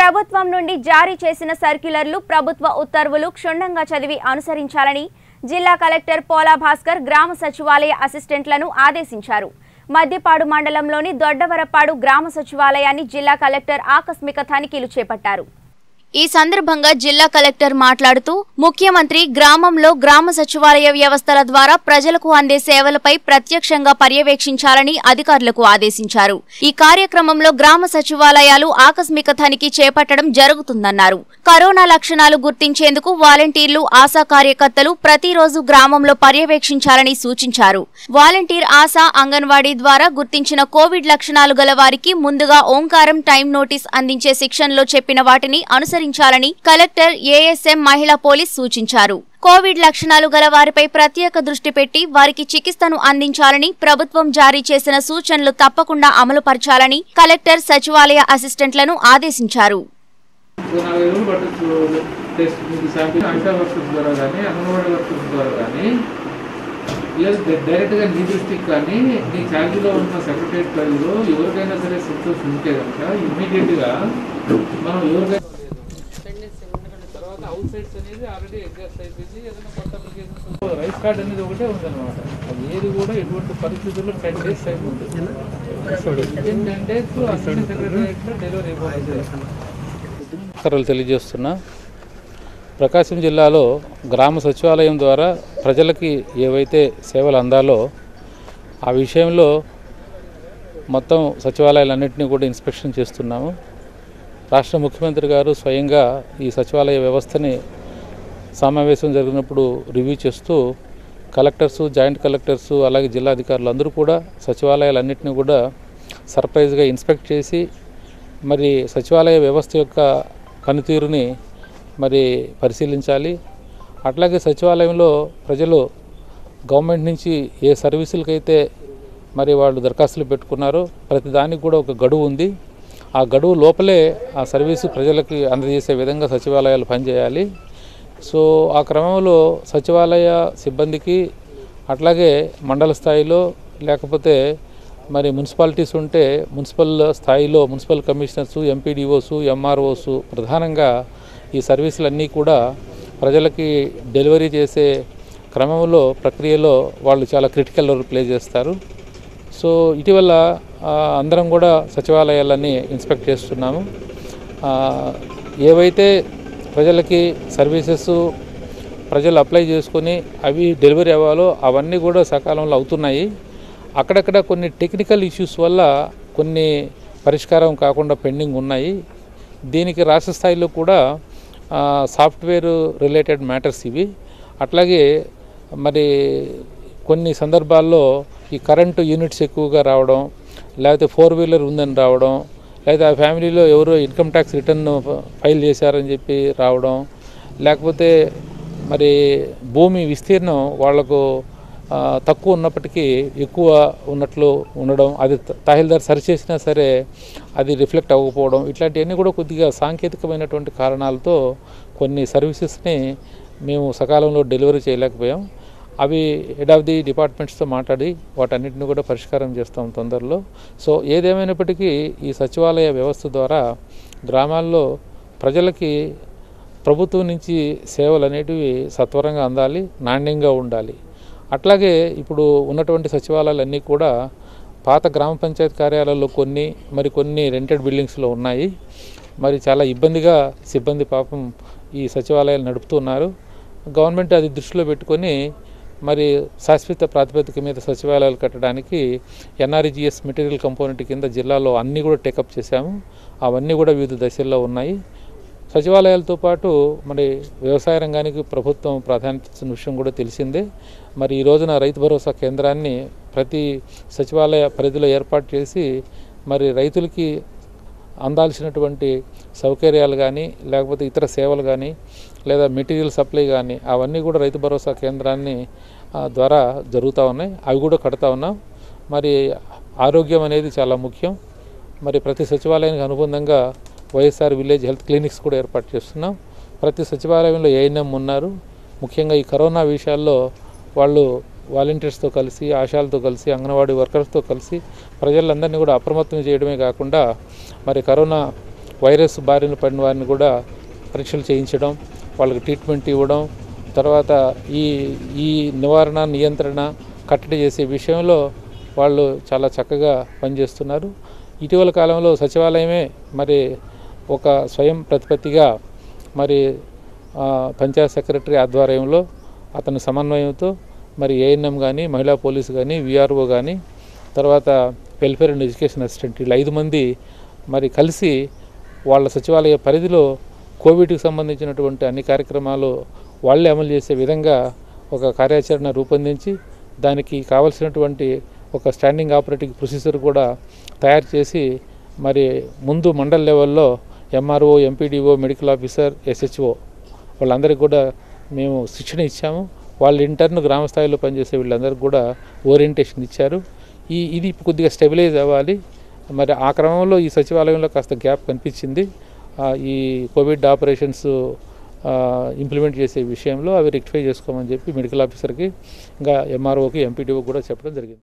ప్రభుత్వం నుండి జారీ చేసిన సర్క్యులర్లు ప్రభుత్వ ఉత్తర్వులు క్షుణ్ణంగా చదివి అనుసరించాలని జిల్లా కలెక్టర్ పోలా భాస్కర్ గ్రామ సచివాలయ అసిస్టెంట్లను ఆదేశించారు మద్దిపాడు మండలంలోని దొడ్డవరపాడు గ్రామ సచివాలయాన్ని జిల్లా కలెక్టర్ ఆకస్మిక తనిఖీలు చేపట్టారు ఈ సందర్భంగా జిల్లా కలెక్టర్ మాట్లాడుతూ ముఖ్యమంత్రి గ్రామంలో గ్రామ సచివాలయ వ్యవస్థల ద్వారా ప్రజలకు అందే సేవలపై ప్రత్యక్షంగా పర్యవేక్షించాలని అధికారులకు ఆదేశించారు ఈ కార్యక్రమంలో గ్రామ సచివాలయాలు ఆకస్మిక తనిఖీ చేపట్టడం జరుగుతుందన్నారు కరోనా లక్షణాలు గుర్తించేందుకు వాలంటీర్లు ఆశా కార్యకర్తలు ప్రతిరోజు గ్రామంలో పర్యవేక్షించాలని సూచించారు వాలంటీర్ ఆశా అంగన్వాడీ ద్వారా గుర్తించిన కోవిడ్ లక్షణాలు గల వారికి ముందుగా ఓంకారం టైం నోటీస్ అందించే శిక్షణలో చెప్పిన వాటిని అనుసరించాలని కలెక్టర్ ఏఎస్ఎం మహిళా పోలీస్ సూచించారు కోవిడ్ లక్షణాలు గల వారిపై ప్రత్యేక దృష్టి పెట్టి వారికి చికిత్సను అందించాలని ప్రభుత్వం జారీ చేసిన సూచనలు తప్పకుండా అమలుపరచాలని కలెక్టర్ సచివాలయ అసిస్టెంట్లను ఆదేశించారు సో నలభై రోజులు పట్టచ్చు టెస్ట్ మీకు శాంపిల్ ఆశా వర్కర్స్ ద్వారా కానీ అంగన్వాడీ వర్కర్స్ ద్వారా కానీ లేదు డైరెక్ట్గా నీ దృష్టికి కానీ నీ ఛార్జీలో ఉన్న సెక్రటరియట్ పరిధిలో ఎవరికైనా సరే సిమ్టమ్స్ ఉంటే కనుక ఇమ్మీడియట్గా మనం ఎవరికైనా తర్వాత అవుట్ సైడ్స్ అనేది ఆల్రెడీ ఎగ్జాస్ట్ అయిపోయింది ఏదైనా కొత్త అప్లికేషన్స్ రైస్ కార్డ్ అనేది ఒకటే ఉందన్నమాట అది ఏది కూడా ఎటువంటి పరిస్థితుల్లో టెన్ డేస్ టైం ఉంది టెన్ డేస్ అసిస్టెంట్ సెక్రటరియట్లో డెలివరీ అయిపోతుంది ఉత్తర్వులు తెలియజేస్తున్నా ప్రకాశం జిల్లాలో గ్రామ సచివాలయం ద్వారా ప్రజలకి ఏవైతే సేవలు అందాలో ఆ విషయంలో మొత్తం సచివాలయాలన్నింటినీ కూడా ఇన్స్పెక్షన్ చేస్తున్నాము రాష్ట్ర ముఖ్యమంత్రి గారు స్వయంగా ఈ సచివాలయ వ్యవస్థని సమావేశం జరిగినప్పుడు రివ్యూ చేస్తూ కలెక్టర్సు జాయింట్ కలెక్టర్సు అలాగే జిల్లా అధికారులు అందరూ కూడా సచివాలయాలన్నింటినీ కూడా సర్ప్రైజ్గా ఇన్స్పెక్ట్ చేసి మరి సచివాలయ వ్యవస్థ యొక్క పనితీరుని మరి పరిశీలించాలి అట్లాగే సచివాలయంలో ప్రజలు గవర్నమెంట్ నుంచి ఏ సర్వీసులకైతే మరి వాళ్ళు దరఖాస్తులు పెట్టుకున్నారో ప్రతి దానికి కూడా ఒక గడువు ఉంది ఆ గడువు లోపలే ఆ సర్వీసు ప్రజలకి అందజేసే విధంగా సచివాలయాలు పనిచేయాలి సో ఆ క్రమంలో సచివాలయ సిబ్బందికి అట్లాగే మండల స్థాయిలో లేకపోతే మరి మున్సిపాలిటీస్ ఉంటే మున్సిపల్ స్థాయిలో మున్సిపల్ కమిషనర్సు ఎంపీడీఓసు ఎంఆర్ఓసు ప్రధానంగా ఈ సర్వీసులన్నీ కూడా ప్రజలకి డెలివరీ చేసే క్రమంలో ప్రక్రియలో వాళ్ళు చాలా క్రిటికల్ రోల్ ప్లే చేస్తారు సో ఇటీవల ఆ, అందరం కూడా సచివాలయాలన్నీ ఇన్స్పెక్ట్ చేస్తున్నాము ఆ, ఏవైతే ప్రజలకి సర్వీసెస్ ప్రజలు అప్లై చేసుకొని అవి డెలివరీ అవ్వాలో అవన్నీ కూడా సకాలంలో అవుతున్నాయి అక్కడక్కడ కొన్ని టెక్నికల్ ఇష్యూస్ వల్ల కొన్ని పరిష్కారం కాకుండా పెండింగ్ ఉన్నాయి దీనికి రాష్ట్ర స్థాయిలో కూడా ఆ, సాఫ్ట్వేర్ రిలేటెడ్ మ్యాటర్స్ ఇవి అట్లాగే మరి కొన్ని సందర్భాల్లో ఈ కరెంటు యూనిట్స్ ఎక్కువగా రావడం లేకపోతే ఫోర్ వీలర్ ఉందని రావడం లేదా ఆ ఫ్యామిలీలో ఎవరో ఇన్కమ్ ట్యాక్స్ రిటర్న్ ఫైల్ చేశారని చెప్పి రావడం లేకపోతే మరి భూమి విస్తీర్ణం వాళ్లకు ఆ, తక్కువ ఉన్నప్పటికీ ఎక్కువ ఉన్నట్లు ఉండడం అది త- తహసీల్దార్ సరి చేసినా సరే అది రిఫ్లెక్ట్ అవ్వకపోవడం ఇట్లాంటివన్నీ కూడా కొద్దిగా సాంకేతికమైనటువంటి కారణాలతో కొన్ని సర్వీసెస్ని మేము సకాలంలో డెలివరీ చేయలేకపోయాం అవి హెడ్ ఆఫ్ ది డిపార్ట్మెంట్స్తో మాట్లాడి వాటన్నిటిని కూడా పరిష్కారం చేస్తాం తొందరలో సో ఏదేమైనప్పటికీ ఈ సచివాలయ వ్యవస్థ ద్వారా గ్రామాల్లో ప్రజలకి ప్రభుత్వం నుంచి సేవలు అనేటివి సత్వరంగా అందాలి నాణ్యంగా ఉండాలి అట్లాగే ఇప్పుడు ఉన్నటువంటి సచివాలయాలన్నీ కూడా పాత గ్రామ పంచాయతీ కార్యాలయాల్లో కొన్ని మరి కొన్ని రెంటెడ్ బిల్డింగ్స్లో ఉన్నాయి మరి చాలా ఇబ్బందిగా సిబ్బంది పాపం ఈ సచివాలయాలు నడుపుతున్నారు గవర్నమెంట్ అది దృష్టిలో పెట్టుకొని మరి శాశ్వత ప్రాతిపదిక మీద సచివాలయాలు కట్టడానికి ఎన్ఆర్జిఎస్ మెటీరియల్ కంపోనెంట్ కింద జిల్లాలో అన్నీ కూడా టేకప్ చేశాము అవన్నీ కూడా వివిధ దశల్లో ఉన్నాయి సచివాలయాలతో పాటు మరి వ్యవసాయ రంగానికి ప్రభుత్వం ప్రాధాన్యత ఇచ్చిన విషయం కూడా తెలిసిందే మరి ఈ రోజున రైతు భరోసా కేంద్రాన్ని ప్రతి సచివాలయ పరిధిలో ఏర్పాటు చేసి మరి రైతులకి అందాల్సినటువంటి సౌకర్యాలు కానీ లేకపోతే ఇతర సేవలు కానీ లేదా మెటీరియల్ సప్లై కానీ అవన్నీ కూడా రైతు భరోసా కేంద్రాన్ని ఆ, ద్వారా జరుగుతూ ఉన్నాయి అవి కూడా కడతా ఉన్నాం మరి ఆరోగ్యం అనేది చాలా ముఖ్యం మరి ప్రతి సచివాలయానికి అనుబంధంగా వైఎస్ఆర్ విలేజ్ హెల్త్ క్లినిక్స్ కూడా ఏర్పాటు చేస్తున్నాం ప్రతి సచివాలయంలో ఏఎన్ఎం ఉన్నారు ముఖ్యంగా ఈ కరోనా విషయాల్లో వాళ్ళు వాలంటీర్స్తో కలిసి ఆశాలతో కలిసి అంగన్వాడీ వర్కర్స్తో కలిసి ప్రజలందరినీ కూడా అప్రమత్తం చేయడమే కాకుండా మరి కరోనా వైరస్ బారిన పడిన వారిని కూడా పరీక్షలు చేయించడం వాళ్ళకి ట్రీట్మెంట్ ఇవ్వడం తర్వాత ఈ ఈ నివారణ నియంత్రణ కట్టడి చేసే విషయంలో వాళ్ళు చాలా చక్కగా పనిచేస్తున్నారు ఇటీవల కాలంలో సచివాలయమే మరి ఒక స్వయం ప్రతిపత్తిగా మరి ఆ, పంచాయత్ సెక్రటరీ ఆధ్వర్యంలో అతని సమన్వయంతో మరి ఏఎన్ఎం కానీ మహిళా పోలీసు కానీ విఆర్ఓ కానీ తర్వాత వెల్ఫేర్ అండ్ ఎడ్యుకేషన్ అసిస్టెంట్ వీళ్ళు ఐదు మంది మరి కలిసి వాళ్ళ సచివాలయ పరిధిలో కోవిడ్కి సంబంధించినటువంటి అన్ని కార్యక్రమాలు వాళ్ళే అమలు చేసే విధంగా ఒక కార్యాచరణ రూపొందించి దానికి కావలసినటువంటి ఒక స్టాండింగ్ ఆపరేటింగ్ ప్రొసీజర్ కూడా తయారు చేసి మరి ముందు మండల్ లెవెల్లో MRO MPDO medical officer SHO వాళ్ళందరికీ కూడా మేము శిక్షణ ఇచ్చాము వాళ్ళు ఇంటర్న్ గ్రామ స్థాయిలో పనిచేసే వీళ్ళందరికీ కూడా ఓరియంటేషన్ ఇచ్చారు ఈ ఇది కొద్దిగా స్టెబిలైజ్ అవ్వాలి మరి ఆ క్రమంలో ఈ సచివాలయంలో కాస్త గ్యాప్ కనిపించింది ఆ, ఈ కోవిడ్ ఆపరేషన్స్ ఇంప్లిమెంట్ చేసే విషయంలో అవి రెక్టిఫై చేసుకోమని చెప్పి మెడికల్ ఆఫీసర్కి ఇంకా ఎంఆర్ఓకి ఎంపీడీఓకి కూడా చెప్పడం జరిగింది